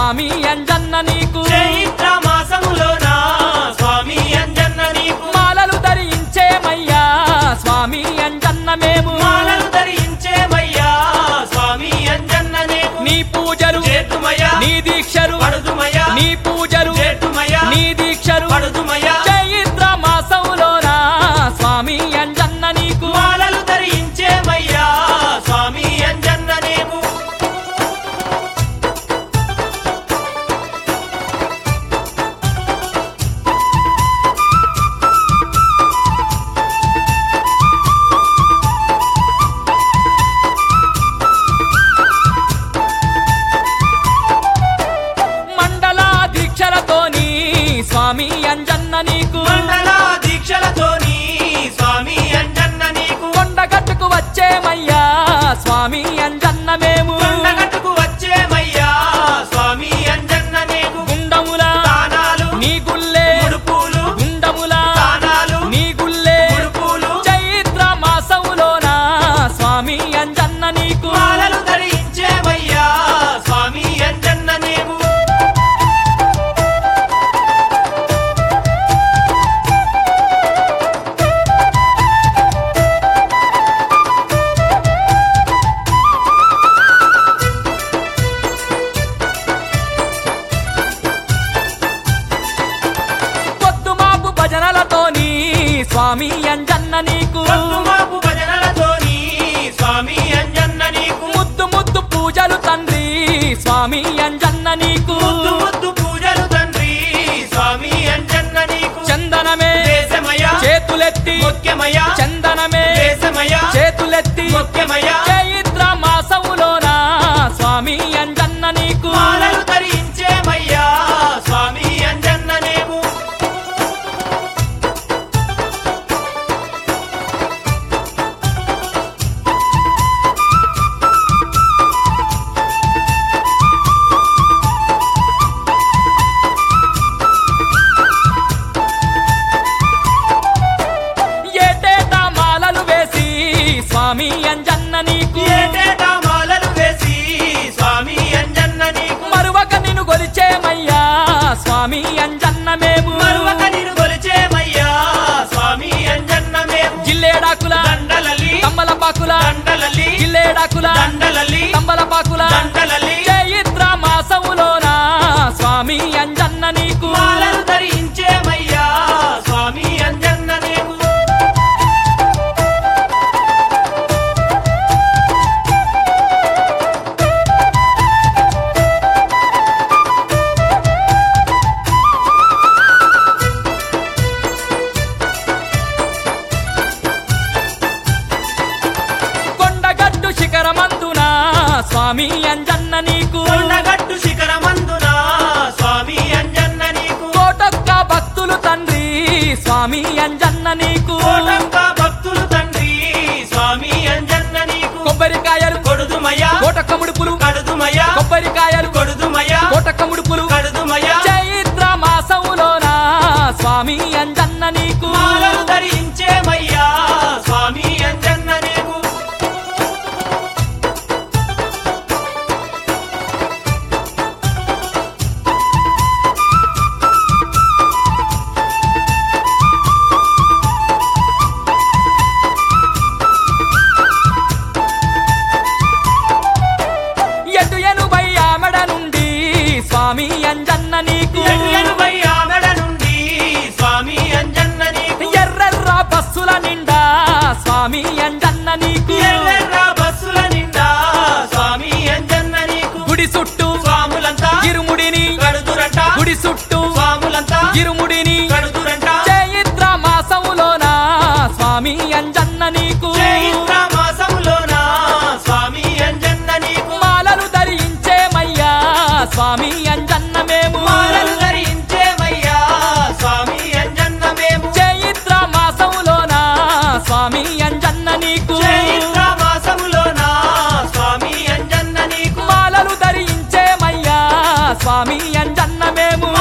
స్వామి అంజన్న నీకు చైత్ర మాసములోన స్వామి అంజన్న నీకు మాలలు ధరించేమయ్యా స్వామి అంజన్న మేము మాలలు ధరించేమయ్యా స్వామి అంజన్న నీకు నీ పూజలు చేతుమయ్యా నీ దీక్షలు పడుదుమయ్యా నీ పూజలు చేతుమయ్యా నీ దీక్షలు పడుదుమయ్యా చైత్ర మాసములోనా స్వామి అంజన్న నీకు మాలలు ధరించేమయ్యా స్వామి అంజన్న నీకు మండల దీక్షలతోని స్వామి అంజన్న నీకు మండల దీక్షలతోని స్వామి అంజన్న నీకు కొండగట్టుకు వచ్చేమయ్యా స్వామి అంజన్న మేము కొండగట్టుకు వచ్చేమయ్యా స్వామి అంజన్న నీకు గుండముల దానాలు నీ గుల్లే ముడుపులు గుండముల దానాలు నీ గుల్లే ముడుపులు చైత్ర మాసములోన స్వామి అంజన్న నీకు మాలలు ధరించేమయ్యా స్వామి అంజన్న నీకు పొద్దు మాపు భజనలతోని స్వామి అంజన్న నీకు మాపు భజనలతోని స్వామి అంజన్న నీకు ముద్దు ముద్దు పూజలు తండ్రి స్వామి అంజన్న నీకు ముద్దు ముద్దు పూజలు తండ్రి స్వామి అంజన్న నీకు చందనమే దేశమయ్యా చేతులెత్తి ముఖ్యమయ్యా చందనమే దేశమయ్యా చేతులెత్తి ముఖ్యమయ్యా చైత్ర మాసములోన స్వామి అంజన్న నీకు మాలలు ధరించేమయ్యా స్వామి అంజన్న నీకు ఏటేటా మాలలు వేసి స్వామి అంజన్న నీకు ఏటేటా మాలలు వేసి స్వామి అంజన్న నీకు మరువక నిన్ను గొలిచేమయ్యా స్వామి అంజన్న మేము మరువక నిన్ను కొలిచేమయ్యా స్వామి అంజన్న మేము జిల్లేడాకుల దండలల్లి తమ్మలపాకుల దండలల్లి జిల్లేడాకుల దండలల్లి తమ్మలపాకుల దండలల్లి చైత్ర మాసములోన స్వామి అంజన్న నీకు మాలలు ధరించేమయ్యా స్వామి అంజన్న నీకు కొండగట్టు శిఖరమందున స్వామి అంజన్న నీకు కొండగట్టు శిఖరమందున స్వామి అంజన్న నీకు కోటొక్క భక్తులు తండ్రి స్వామి అంజన్న నీకు కోటంక భక్తులు తండ్రి స్వామి అంజన్న నీకు కొబ్బరికాయలు కొడుదుమయ్యా కోటొక్క ముడుపులు కడుదుమయ్యా కొబ్బరికాయలు కొడుదుమయ్యా కోటొక్క ముడుపులు కడుదుమయ్యా చైత్ర మాసములోన స్వామి అంజన్న నీకు మాలలు ధరించేమయ్యా స్వామి అంజన్న నీకు ఎటు ఎనుభై ఆమెడ నుండి స్వామి అంజన్న నీకు ఎనభై ఆమెడ నుండి స్వామి అంజన్న నీకు ఎర్రెర్ర బస్సుల నిండా స్వామి అంజన్న నీకు ఎర్రెర్ర బస్సుల నిండా స్వామి అంజన్న నీకు గుడి చుట్టూ స్వాములంతా ఇరుముడిని కడుదురంట గుడి చుట్టూ స్వాములంతా ఇరుముడిని కడుదురంట చైత్ర మాసములోన స్వామి అంజన్న నీకు చైత్ర మాసములోన స్వామి అంజన్న నీకు మాలలు ధరించేమయ్యా స్వామి అంజన్న మేము మాలలు ధరించేమయ్యా స్వామి అంజన్న మేము చైత్ర మాసములోన స్వామి అంజన్న నీకు చైత్ర మాసములోన స్వామి అంజన్న నీకు మాలలు ధరించేమయ్యా స్వామి అంజన్న మేము